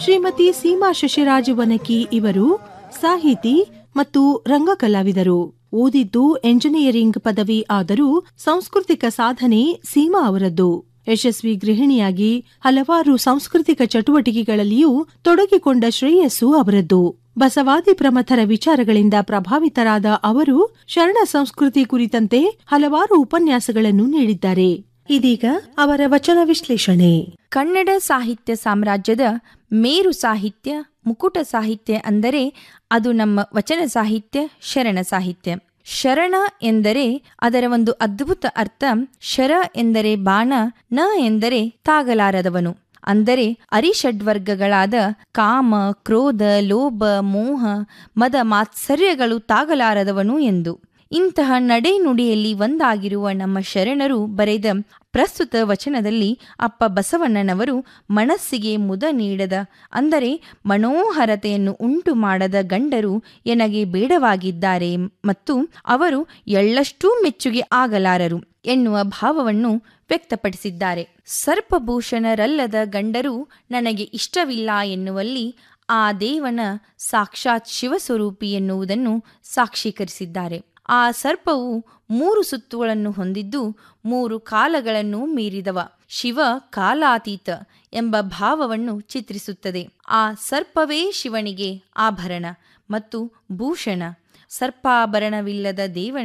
ಶ್ರೀಮತಿ ಸೀಮಾ ಶಶಿರಾಜ್ ವನಕಿ ಇವರು ಸಾಹಿತಿ ಮತ್ತು ರಂಗಕಲಾವಿದರು ಓದಿದ್ದು ಎಂಜಿನಿಯರಿಂಗ್ ಪದವಿ ಆದರೂ ಸಾಂಸ್ಕೃತಿಕ ಸಾಧನೆ ಸೀಮಾ ಅವರದ್ದು ಯಶಸ್ವಿ ಗೃಹಿಣಿಯಾಗಿ ಹಲವಾರು ಸಾಂಸ್ಕೃತಿಕ ಚಟುವಟಿಕೆಗಳಲ್ಲಿಯೂ ತೊಡಗಿಕೊಂಡ ಶ್ರೇಯಸ್ಸು ಅವರದ್ದು ಬಸವಾದಿ ಪ್ರಮಥರ ವಿಚಾರಗಳಿಂದ ಪ್ರಭಾವಿತರಾದ ಅವರು ಶರಣ ಸಂಸ್ಕೃತಿ ಕುರಿತಂತೆ ಹಲವಾರು ಉಪನ್ಯಾಸಗಳನ್ನು ನೀಡಿದ್ದಾರೆ ಇದೀಗ ಅವರ ವಚನ ವಿಶ್ಲೇಷಣೆ ಕನ್ನಡ ಸಾಹಿತ್ಯ ಸಾಮ್ರಾಜ್ಯದ ಮೇರು ಸಾಹಿತ್ಯ ಮುಕುಟ ಸಾಹಿತ್ಯ ಅಂದರೆ ಅದು ನಮ್ಮ ವಚನ ಸಾಹಿತ್ಯ ಶರಣ ಸಾಹಿತ್ಯ ಶರಣ ಎಂದರೆ ಅದರ ಒಂದು ಅದ್ಭುತ ಅರ್ಥ ಶರ ಎಂದರೆ ಬಾಣ ನ ಎಂದರೆ ತಾಗಲಾರದವನು ಅಂದರೆ ಅರಿಷಡ್ವರ್ಗಗಳಾದ ಕಾಮ ಕ್ರೋಧ ಲೋಭ ಮೋಹ ಮದ ಮಾತ್ಸರ್ಯಗಳು ತಾಗಲಾರದವನು ಎಂದು ಇಂತಹ ನಡೆನುಡಿಯಲ್ಲಿ ಒಂದಾಗಿರುವ ನಮ್ಮ ಶರಣರು ಬರೆದ ಪ್ರಸ್ತುತ ವಚನದಲ್ಲಿ ಅಪ್ಪ ಬಸವಣ್ಣನವರು ಮನಸ್ಸಿಗೆ ಮುದ ನೀಡದ ಅಂದರೆ ಮನೋಹರತೆಯನ್ನು ಉಂಟು ಮಾಡದ ಗಂಡರು ಎನಗೆ ಬೇಡವಾಗಿದ್ದಾರೆ ಮತ್ತು ಅವರು ಎಳ್ಳಷ್ಟೂ ಮೆಚ್ಚುಗೆ ಆಗಲಾರರು ಎನ್ನುವ ಭಾವವನ್ನು ವ್ಯಕ್ತಪಡಿಸಿದ್ದಾರೆ ಸರ್ಪಭೂಷಣರಲ್ಲದ ಗಂಡರು ನನಗೆ ಇಷ್ಟವಿಲ್ಲ ಎನ್ನುವಲ್ಲಿ ಆ ದೇವನ ಸಾಕ್ಷಾತ್ ಶಿವಸ್ವರೂಪಿ ಎನ್ನುವುದನ್ನು ಸಾಕ್ಷೀಕರಿಸಿದ್ದಾರೆ ಆ ಸರ್ಪವು ಮೂರು ಸುತ್ತುಗಳನ್ನು ಹೊಂದಿದ್ದು ಮೂರು ಕಾಲಗಳನ್ನು ಮೀರಿದವ ಶಿವ ಕಾಲಾತೀತ ಎಂಬ ಭಾವವನ್ನು ಚಿತ್ರಿಸುತ್ತದೆ ಆ ಸರ್ಪವೇ ಶಿವನಿಗೆ ಆಭರಣ ಮತ್ತು ಭೂಷಣ ಸರ್ಪಾಭರಣವಿಲ್ಲದ ದೇವನ